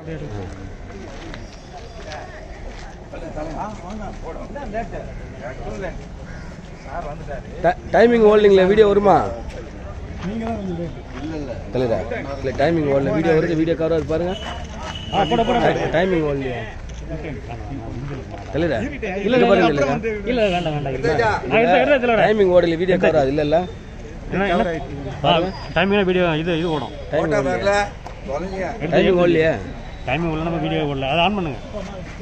timing ஹோல்டிங்கில் video வருமா தலைவரா இல்லை டைமிங் ஹோல்டில் வீடியோ வருது வீடியோ கவர் வருது பாருங்க டைமிங் ஹோல்லையா தலைவரா இல்லை பாருங்க இல்லையா இல்ல வேண்டாம் வேண்டாம் இல்ல நான் எடுத்து எடுத்து எடுத்து டைமிங் ஓடல வீடியோ கவர் அது இல்லைல்ல டைமிங் வீடியோ இது இது ஓடும் டைமிங் ஓடலையா டைமிங் உள்ள நம்ம வீடியோ ஓடல அதை ஆன் பண்ணுங்க